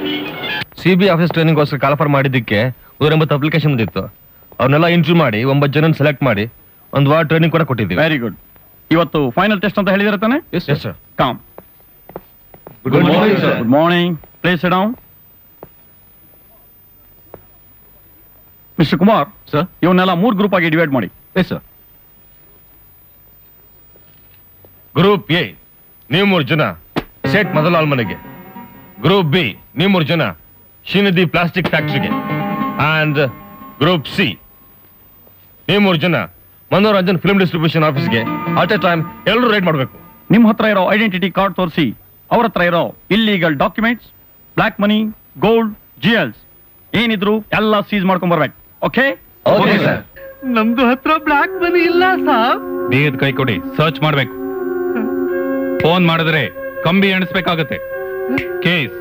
C B office ಟ್ರೈನಿಂಗ್ಗೋಸ್ಕರ ಕಾಲ್ಫರ್ ಮಾಡಿದ್ದಕ್ಕೆ ನೂರ ಎಂಬತ್ತು ಅಪ್ಲಿಕೇಶನ್ ಬಂದಿತ್ತು ಅವ್ರನ್ನೆಲ್ಲ ಇಂಟರ್ವ್ಯೂ ಮಾಡಿ ಒಂಬತ್ತು ಜನ ಸೆಲೆಕ್ಟ್ ಮಾಡಿ ಒಂದು ವಾರ ಟ್ರೈನಿಂಗ್ ಕೂಡ ಕೊಟ್ಟಿದ್ದೀವಿ ವೆರಿ ಗುಡ್ ಇವತ್ತು ಫೈನಲ್ ಟೆಸ್ಟ್ ಅಂತ ಹೇಳಿದಾರೆ ತಾನೆ yes sir come Good morning, sir. Good morning place down mister Kumar sir ಇವನ್ನೆಲ್ಲ ಮೂರು ಗ್ರೂಪ್ ಆಗಿ ಡಿವೈಡ್ ಮಾಡಿ ಎಸ್ ಸರ್ ಗ್ರೂಪ್ ಎ ನೀವು ಮೂರು ಜನ ಸೆಟ್ ಮೊದಲ ಮನೆಗೆ ಗ್ರೂಪ್ ಬಿ ನೀವು ಮೂರು ಜನ ಶಿನದಿ ಪ್ಲಾಸ್ಟಿಕ್ ಫ್ಯಾಕ್ಟ್ರಿಗೆ ಅಂಡ್ ಗ್ರೂಪ್ ಸಿ ನೀವು ಮೂರು ಜನ ಮನೋರಂಜನ್ ಫಿಲ್ಮ್ ಡಿಸ್ಟ್ರಿಬ್ಯೂಷನ್ ಆಫೀಸ್ಗೆ ಅಟ್ ಎ ಟೈಮ್ ಎಲ್ಲರೂ ರೈಡ್ ಮಾಡಬೇಕು ನಿಮ್ಮ ಹತ್ರ ಇರೋ ಐಡೆಂಟಿಟಿ ಕಾರ್ಡ್ ತೋರಿಸಿ ಅವ್ರ ಹತ್ರ ಇರೋ illegal documents black money gold jewels ಏನಿದ್ರು ಎಲ್ಲ ಸೀಸ್ ಮಾಡ್ಕೊಂಡ್ ಬರ್ಬೇಕು ಓಕೆ ನಮ್ದು ಹತ್ರ ಬ್ಲಾಕ್ ಮನಿ ಇಲ್ಲ ಸಾಬ್ ಬೇಗದ ಕೈ ಕೊಡಿ ಸರ್ಚ್ ಮಾಡ್ಬೇಕು ಫೋನ್ ಮಾಡಿದ್ರೆ ಕಂಬಿ ಎಣಿಸ್ಬೇಕಾಗತ್ತೆ case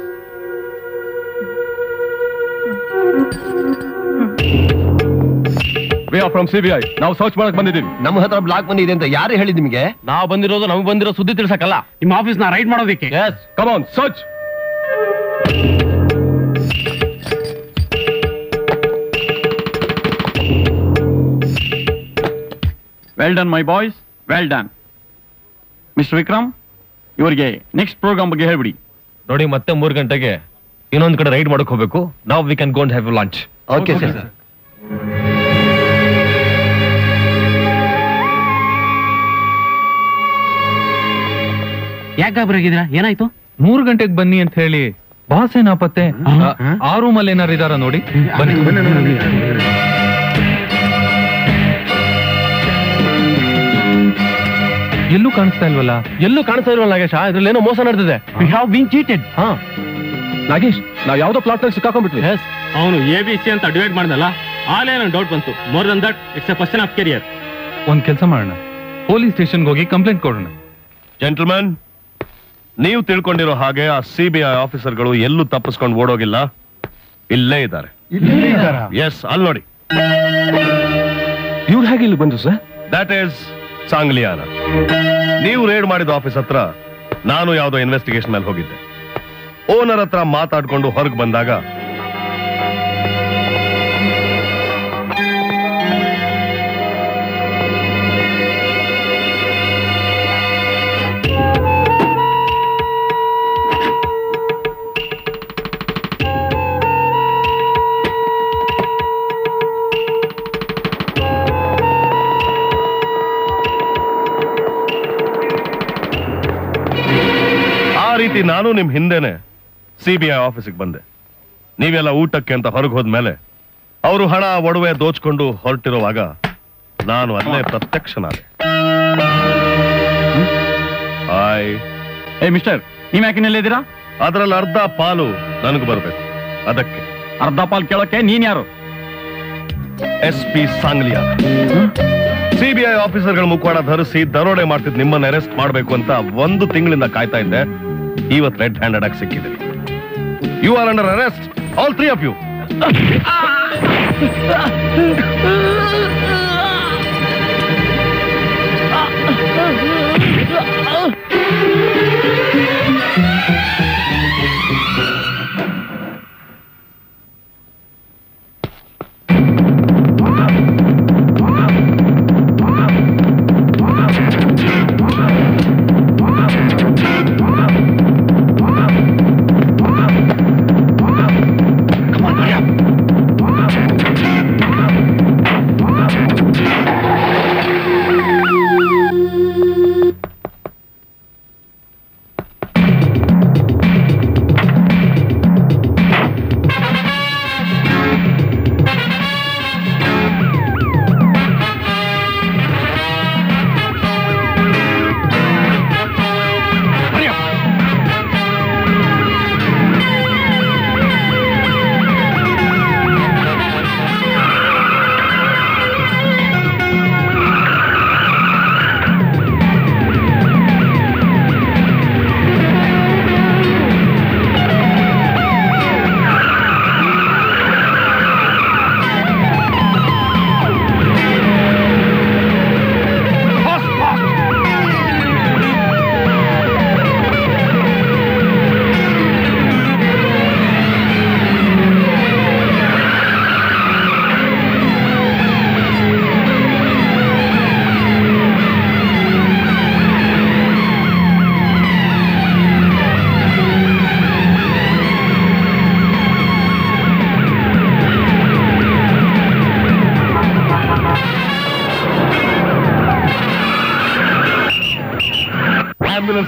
we are from CBI ನಾವು ಸರ್ಚ್ ಮಾಡಕ್ ಬಂದಿದ್ದೀವಿ ನಮ್ಮ ಹತ್ರ ಬ್ಲಾಕ್ ಮನಿ ಇದೆ ಅಂತ ಯಾರು ಹೇಳಿ ನಿಮಗೆ ನಾವು ಬಂದಿರೋದು ನಮಗೆ ಬಂದಿರೋ ಸುದ್ದಿ ತಿಳ್ಸಕ್ಕಲ್ಲ ನಿಮ್ಮ ಆಫೀಸ್ ನ ರೈಡ್ ಮಾಡೋದಕ್ಕೆ yes come on search well done my boys well done mister Vikram ಇವರಿಗೆ ನೆಕ್ಸ್ಟ್ ಪ್ರೋಗ್ರಾಮ್ ಬಗ್ಗೆ ಹೇಳ್ಬಿಡಿ ನೋಡಿ ಮತ್ತೆ ಮೂರು ಗಂಟೆಗೆ ಇನ್ನೊಂದು ಕಡೆ ರೈಡ್ ಮಾಡಕ್ ಹೋಗ್ಬೇಕು ನಾವು we can go and have lunch Okay, sir. ಯಾಕೆ ಗಾಬರಿಯಾಗಿದ್ದೀರಾ ಏನಾಯ್ತು ಮೂರು ಗಂಟೆಗೆ ಬನ್ನಿ ಅಂತ ಹೇಳಿ ಬಾಸ್ ಏನಾಪತ್ತೆ ಆ ರೂಮಲ್ಲಿ ಏನಾರು ಇದಾರ ನೋಡಿ ಬನ್ನಿ ಎಲ್ಲೂ ಕಾಣಿಸ್ತಾ ಇಲ್ವಲ್ಲ ಎಲ್ಲೂ ಕಾಣಿಸ್ತಾ ಇಲ್ವಲ್ಲ ನಾಗೇಶ ಇದ್ರಲ್ಲಿ ಏನೋ ಮೋಸ ನಡೆದಿದೆ ವಿ ಹ್ಯಾವ್ ಬೀನ್ ಚೀಟೆಡ್ ಹಾ ನಾಗೇಶ್ ನಾವ್ ಯಾವ್ದೋ ಪ್ಲಾಟ್ ನಲ್ಲಿ ಸಿಕ್ಕಾಕೊಂಡ್ಬಿಟ್ವಿ ಅವನು ಎ ಬಿ ಸಿ ಅಂತ ಡಿವೈಡ್ ಮಾಡ್ದಲ್ಲ ಆಲೇ ನಂಗೆ ಡೌಟ್ ಬಂತು more than that it's a question of career ಒಂದ್ ಕೆಲಸ ಮಾಡೋಣ ಪೊಲೀಸ್ ಸ್ಟೇಷನ್ಗೆ ಹೋಗಿ ಕಂಪ್ಲೇಂಟ್ ಕೊಡೋಣ ಜೆಂಟಲ್ಮನ್ ನೀವು ತಿಳ್ಕೊಂಡಿರೋ ಹಾಗೆ ಆ ಸಿಬಿಐ ಆಫೀಸರ್ಗಳು ಎಲ್ಲೂ ತಪ್ಪಿಸ್ಕೊಂಡು ಓಡೋಗಿಲ್ಲ ಇಲ್ಲೇ ಇದ್ದಾರೆ ಎಸ್ ಅಲ್ಲಿ ನೋಡಿ ಇವ್ರು ಹೇಗೆ ಇಲ್ಲಿ ಬಂದ್ರು ಸರ್ ದಟ್ ಈಸ್ ಸಾಂಗ್ಲಿಯಾನ ನೀವು ರೇಡ್ ಮಾಡಿದ ಆಫೀಸ್ ಹತ್ರ ನಾನು ಯಾವುದೋ ಇನ್ವೆಸ್ಟಿಗೇಷನ್ ಮೇಲೆ ಹೋಗಿದ್ದೆ ಓನರ್ ಹತ್ರ ಮಾತಾಡ್ಕೊಂಡು ಹೊರಗೆ ಬಂದಾಗ ಆ ರೀತಿ ನಾನು ನಿಮ್ ಹಿಂದೆನೆ ಸಿಬಿಐ ಆಫೀಸಿಗೆ ಬಂದೆ ನೀವೆಲ್ಲ ಊಟಕ್ಕೆ ಅಂತ ಹೊರಗೆ ಹೋದ್ಮೇಲೆ ಅವರು ಹಣ ಒಡವೆ ದೋಚ್ಕೊಂಡು ಹೊರಟಿರುವಾಗ ನಾನು ಅಲ್ಲೇ ಪ್ರತ್ಯಕ್ಷನಾದೆ ಹಾಯ್ ಏ ಮಿಸ್ಟರ್ ನೀವ್ ಯಾಕೆ ಇದ್ದೀರಾ ಅದರಲ್ಲಿ ಅರ್ಧ ಪಾಲು ನನಗೆ ಬರಬೇಕು ಅದಕ್ಕೆ ಅರ್ಧ ಪಾಲ್ ಕೇಳೋಕೆ ನೀನ್ ಯಾರು ಎಸ್ ಪಿ ಸಾಂಗ್ಲಿಯಾ ಸಿಬಿಐ ಆಫೀಸರ್ಗಳ ಮುಖವಾಡ ಧರಿಸಿ ದರೋಡೆ ಮಾಡ್ತಿದ್ ನಿಮ್ಮನ್ನ ಅರೆಸ್ಟ್ ಮಾಡಬೇಕು ಅಂತ ಒಂದು ತಿಂಗಳಿಂದ ಕಾಯ್ತಾ ಇದ್ದೆ ಇವತ್ತು ರೆಡ್ ಹ್ಯಾಂಡೆಡ್ ಆಗಿ ಸಿಕ್ಕಿದೆ you are under arrest all three of you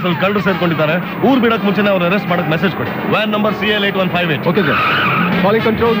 ಅಲ್ಲಿ ಕಳ್ಳರು ಸೇರ್ಕೊಂಡಿದ್ದಾರೆ ಊರ್ ಬಿಡಕ್ ಮುಂಚೆನೆ ಅವ್ರು ಅರೆಸ್ಟ್ ಮಾಡಕ್ ಮೆಸೇಜ್ ಕೊಡಿ van number C L eight one five eight okay sir calling control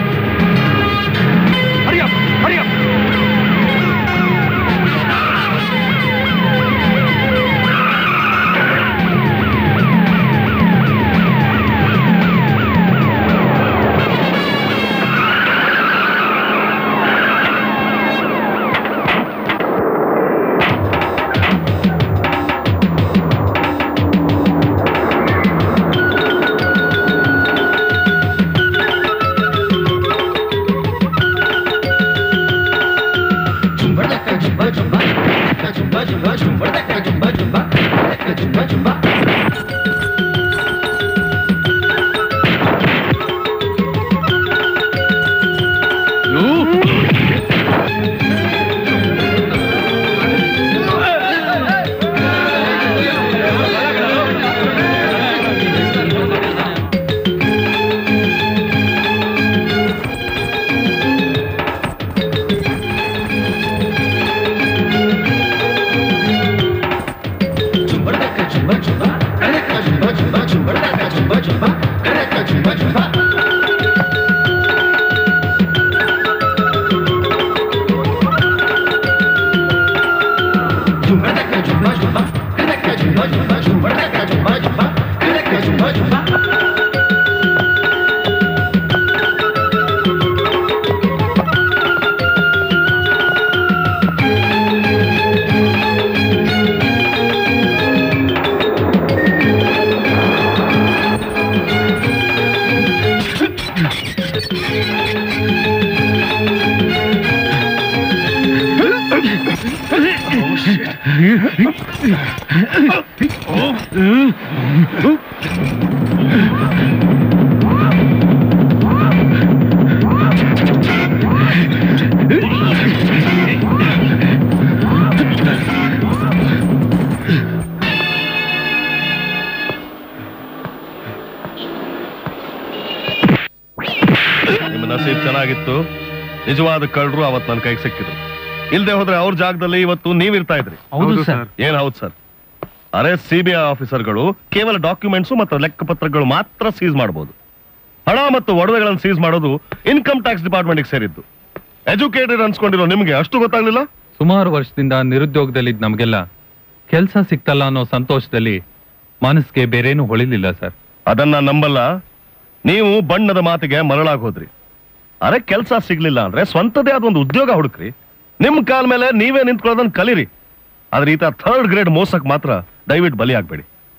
ನಿಮ್ಮ ನಸೀಬ್ ಚೆನ್ನಾಗಿತ್ತು ನಿಜವಾದ ಕಳ್ಳರು ಅವತ್ ನನ್ನ ಕೈಗೆ ಸಿಕ್ಕಿದ್ರು ಇಲ್ದೆ ಹೋದ್ರೆ ಅವ್ರ ಜಾಗದಲ್ಲಿ ಇವತ್ತು ನೀವಿರ್ತಾ ಇದ್ರಿ ಹೌದು ಸರ್ ಏನ್ ಹೌದು ಸರ್ ಅರೆ ಸಿಬಿಐ ಆಫೀಸರ್ಗಳು ಕೇವಲ ಡಾಕ್ಯುಮೆಂಟ್ಸ್ ಮತ್ತು ಲೆಕ್ಕಪತ್ರಗಳು ಮಾತ್ರ ಸೀಸ್ ಮಾಡಬಹುದು ಹಣ ಮತ್ತು ಒಡವೆಗಳನ್ನು ಸೀಸ್ ಮಾಡೋದು ಇನ್ಕಮ್ ಟ್ಯಾಕ್ಸ್ ಡಿಪಾರ್ಟ್ಮೆಂಟ್ಗೆ ಸೇರಿದ್ದು ಎಜುಕೇಟೆಡ್ ಅನ್ಸ್ಕೊಂಡಿರೋ ನಿಮ್ಗೆ ಅಷ್ಟು ಗೊತ್ತಾಗ್ಲಿಲ್ಲ ಸುಮಾರು ವರ್ಷದಿಂದ ನಿರುದ್ಯೋಗದಲ್ಲಿದ್ದ ನಮಗೆಲ್ಲ ಕೆಲಸ ಸಿಕ್ತಲ್ಲ ಅನ್ನೋ ಸಂತೋಷದಲ್ಲಿ ಮನಸ್ಸಿಗೆ ಬೇರೇನು ಹೊಳಿಲಿಲ್ಲ ಸರ್ ಅದನ್ನ ನಂಬಲ್ಲ ನೀವು ಬಣ್ಣದ ಮಾತಿಗೆ ಮರಳಾಗ್ ಹೋದ್ರಿ ಅರೆ ಕೆಲಸ ಸಿಗ್ಲಿಲ್ಲ ಅಂದ್ರೆ ಸ್ವಂತದೇ ಆದ ಒಂದು ಉದ್ಯೋಗ ಹುಡುಕ್ರಿ ನಿಮ್ ಕಾಲ್ ಮೇಲೆ ನೀವೇ ನಿಂತ್ಕೊಳ್ಳೋದನ್ನ ಕಲೀರಿ ಆದ್ರೆ ಈತ ಥರ್ಡ್ ಗ್ರೇಡ್ ಮೋಸಕ್ ಮಾತ್ರ ದಯವಿಟ್ಟು ಬಲಿ ಆಗ್ಬೇಡಿ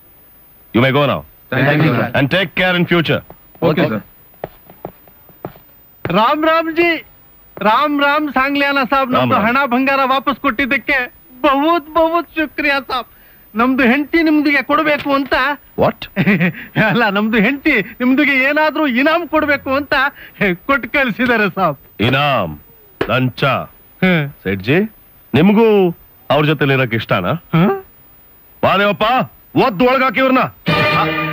you may go now and take care in future okay sir Ram Ram ji Ram Ram ಸಾಂಗ್ಲಿಯಾನ ಸಾಬ್ ರಾಮ್ ನಮ್ದು ರಾಮ್. ಹಣ ಬಂಗಾರ ವಾಪಸ್ ಕೊಟ್ಟಿದ್ದಕ್ಕೆ ಬಹುತ್ ಬಹುತ್ ಶುಕ್ರಿಯಾ ಸಾಬ್ ನಮ್ದು ಹೆಂಡತಿ ನಿಮ್ದಿಗೆ ಕೊಡಬೇಕು ಅಂತ ವಾಟ್ ಅಲ್ಲ ನಮ್ದು ಹೆಂಡತಿ ನಿಮ್ದಿಗೆ ಏನಾದ್ರೂ ಇನಾಮ್ ಕೊಡ್ಬೇಕು ಅಂತ ಕೊಟ್ಟು ಕಳ್ಸಿದಾರೆ ಸಾಬ್ ಇನಾಮ್ ಲಂಚ ಸೆಟ್ಜಿ ನಿಮ್ಗೂ ಅವ್ರ ಜೊತೆ ಇರಕ್ ಇಷ್ಟನಾ ಬಾದೇವಪ್ಪ ಒದ್ದು ಒಳಗಾಕಿ ಇವ್ರನ್ನ